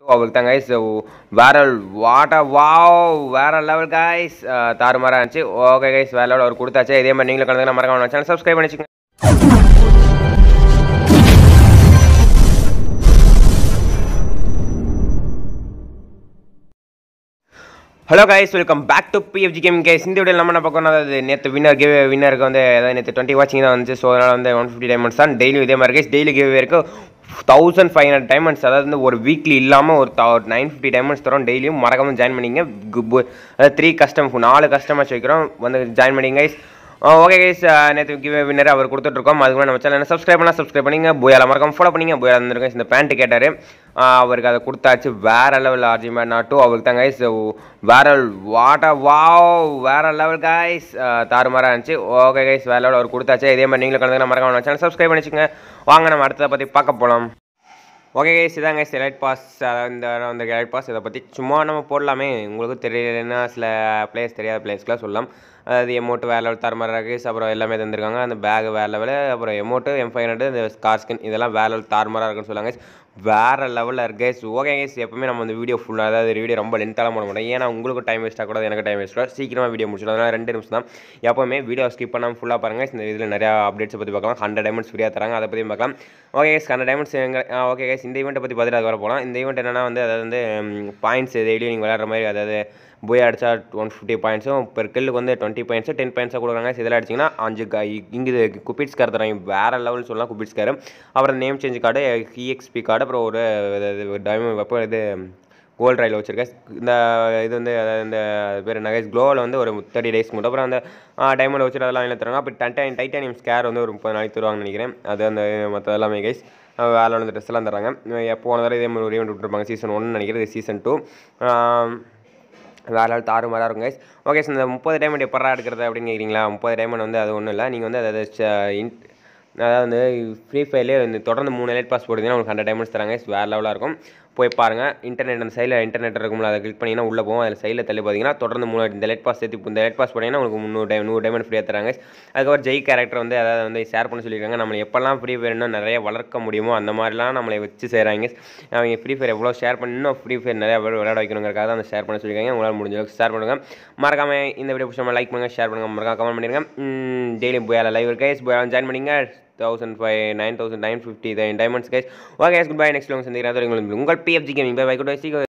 அவருக்கு தான் கைஸ் வேற வாட்ட வாவ் வேற லெவல் கைஸ் தாறுமாறா இருந்துச்சு ஓகே கைஸ் வேற லெவல் அவர் கொடுத்தாச்சு இதே மாதிரி நீங்களும் கலந்து மறக்காம சேனல் சப்ஸ்கிரைப் பண்ணி வச்சுக்கோங்க hello guys welcome back to PFG game guys இந்த வீடியோ நம்ம என்ன பார்க்கணும் அதாவது நேற்று வின்னர் கிவ் வின்னருக்கு வந்து அதாவது நேற்று டுவெண்ட்டி வாட்சிங் தான் வந்துச்சு ஸோ அதனால் வந்து ஒன் ஃபிஃப்டி டைமண்ட்ஸ் தான் டெய்லி இதே மாதிரி கைஸ் டெய்லி கிவ் இருக்கு தௌசண்ட் ஃபைவ் ஹண்ட்ரட் டைமண்ட்ஸ் அதாவது வந்து ஒரு வீக்லி இல்லாமல் ஒரு நைன் ஃபிஃப்டி டைமண்ட்ஸ் தரோம் டெய்லியும் மறக்காம ஜாயின் பண்ணிங்க கு- அதாவது த்ரீ கஸ்டம் நாலு கஸ்டமர்ஸ் வைக்கிறோம் வந்து ஜாயின் பண்ணிங்க கைஸ் ஓகே கைஸ் நேற்று கிவ் வின்னர் அவர் கொடுத்துட்ருக்கோம் அதுக்கு முன்னாடி நம்ம சேனல் சப்ஸ்கிரைப் பண்ணால் சப்ஸ்கிரைப் பண்ணிங்க போயால மறக்காம ஃபாலோ பண்ணிங்க போயால இருந்திருக்கேன் இந்த பேண்ட் கேட்டார் அவருக்கு அதை கொடுத்தாச்சு வேற லெவல் ஆர்ஜி மேட் நாட்டு அவருக்கு தான் கைஸ் வேற வாட்டா வாவ் வேற லெவல் கைஸ் தாறுமாறா இருந்துச்சு ஓகே கைஸ் வேற லெவல் அவர் கொடுத்தாச்சு இதே மாதிரி நீங்களும் கலந்து மறக்காம சேனல் சப்ஸ்கிரைப் பண்ணிச்சுங்க வாங்க நம்ம அடுத்ததை பற்றி பார்க்க போகலாம் ஓகே கைஸ் இதாங்க கைஸ் எலைட் பாஸ் இந்த அந்த எலைட் பாஸ் இதை பற்றி சும்மா நம்ம போடலாமே உங்களுக்கு தெரியலன்னா சில பிளேஸ் தெரியாத பிளேஸ்க்குலாம் சொல்லலாம் அதாவது எமௌண்ட் வேறு லெவல் தர மாதிரி இருக்குது அப்புறம் எல்லாமே தந்திருக்காங்க அந்த பேக் வேறு லெவலு அப்புறம் எமௌண்ட்டு எம் ஃபைவ் ஹண்ட்ரட் இந்த ஸ்கார் ஸ்கின் இதெல்லாம் வேறு லெவல் தாறுமாறாக இருக்குன்னு சொல்லுவாங்க guys. வேறு லெவலில் இருக்கு கைஸ் ஓகே கைஸ் எப்பவுமே நம்ம இந்த வீடியோ ஃபுல்லாக அதாவது வீடியோ ரொம்ப லென்த்தாலாம் போட மாட்டோம் ஏன்னா உங்களுக்கு டைம் வேஸ்ட்டாக கூட எனக்கு டைம் வேஸ்ட் கூட சீக்கிரமாக வீடியோ முடிச்சிடும் அதனால் ரெண்டு நிமிஷம் தான் எப்பவுமே வீடியோ ஸ்கிப் பண்ணாமல் ஃபுல்லாக பாருங்கள் இந்த இதில் நிறையா அப்டேட்ஸை பற்றி பார்க்கலாம் ஹண்ட்ரட் டைமண்ட்ஸ் ஃப்ரீயாக தராங்க அதை பற்றியும் பார்க்கலாம் ஓகே கைஸ் ஹண்ட்ரட் டைமண்ட்ஸ் எங்க ஓகே கைஸ் இந்த ஈவெண்ட்டை பற்றி பார்த்துட்டு அது வர போகலாம் இந்த ஈவெண்ட் என்னன்னா வந்து அதாவது வந்து பாயிண்ட்ஸ் டெய்லியும் நீங்கள் விளையாடுற மாதிரி அதாவது போய் அடிச்சா ஒன் ஃபிஃப்டி பாயிண்ட்ஸும் பெர் கில்லுக்கு வந்து டுவெண்ட்டி பாயிண்ட்ஸு டென் பாயிண்ட்ஸாக கொடுக்குறாங்க இதில் அடிச்சிங்கன்னா அஞ்சு கா இங்கே குபிட்ஸ் கார் தராங்க வேறு லெவல் சொல்லலாம் குபிட்ஸ் கார் அப்புறம் name change card EXP card அப்புறம் ஒரு டைமண்ட் வெப்போ இது கோல்ட் ரயில் வச்சுருக்கேன் இந்த இது வந்து அதாவது இந்த பேர் நகைஸ் க்ளோவில் வந்து ஒரு தேர்ட்டி டேஸ்க்கு மட்டும் அப்புறம் அந்த டைமண்ட் வச்சுட்டு அதெல்லாம் வாங்கி தருவாங்க அப்புறம் டைட்டன் டைட்டானியம் ஸ்கேர் வந்து ஒரு முப்பது நாளைக்கு தருவாங்கன்னு நினைக்கிறேன் அது அந்த மற்ற எல்லாமே கைஸ் வேலை வந்து ட்ரெஸ் எல்லாம் தராங்க எப்போ போன தடவை இதே மாதிரி ஒரு ஈவெண்ட் விட்டுருப்பாங்க சீசன் ஒன்று நினைக்கிறேன் இது சீசன் டூ வேறு லெவல் தாறு மாதிரி இருக்கும் கைஸ் ஓகே சார் இந்த முப்பது டைமண்ட் எப்படா எடுக்கிறது அப்படின்னு கேட்குறீங்களா முப்பது டைமண்ட் வந்து அது ஒன்றும் இல்லை நீங்கள் வந்து அதாவது ச- இன்- அதாவது வந்து ஃப்ரீ ஃபயர்லேயே வந்து தொடர்ந்து மூணு லைட் பாஸ் போடுறீங்கன்னா உங்களுக்கு ஹண்ட்ரட் டைமண்ட்ஸ் தராங்க வேறு லெவலாக இருக்கும் போய் பாருங்கள் இன்டர்நெட் அந்த சைடில் இன்டர்நெட் இருக்கும்ல அதை கிளிக் பண்ணிங்கன்னா உள்ளே போகும் அதில் சைடில் தள்ளி பார்த்தீங்கன்னா தொடர்ந்து மூணு இந்த லைட் பாஸ் சேர்த்து இந்த லைட் பாஸ் போனீங்கன்னா உங்களுக்கு முந்நூறு டைம் நூறு டைமண்ட் ஃப்ரீயாக தராங்க அதுக்கப்புறம் ஜெய் கேரக்டர் வந்து அதாவது வந்து ஷேர் பண்ண சொல்லியிருக்காங்க நம்மளை எப்போல்லாம் ஃப்ரீ ஃபயர் இன்னும் நிறைய வளர்க்க முடியுமோ அந்த மாதிரிலாம் நம்மளை வச்சு செய்கிறாங்க அவங்க ஃப்ரீ ஃபயர் எவ்வளோ ஷேர் பண்ணி இன்னும் ஃப்ரீ ஃபயர் நிறைய பேர் விளையாட வைக்கணுங்கிறக்காக தான் அந்த ஷேர் பண்ண சொல்லியிருக்காங்க உங்களால் முடிஞ்ச அளவுக்கு ஷேர் பண்ணுங்கள் மறக்காம இந்த வீடியோ பிடிச்ச லைக் பண்ணுங்கள் ஷேர் பண்ணுங்கள் மறக்காம கமெண்ட் பண்ணிடுங்க டெய்லி போயால லைவ் கைஸ் போயால ஜாயின் பண்ணிங்க thousand five nine thousand nine fifty diamonds guys okay good bye next உங்கள் சந்திக்கிறேன் உங்கள் PFG gaming bye bye good by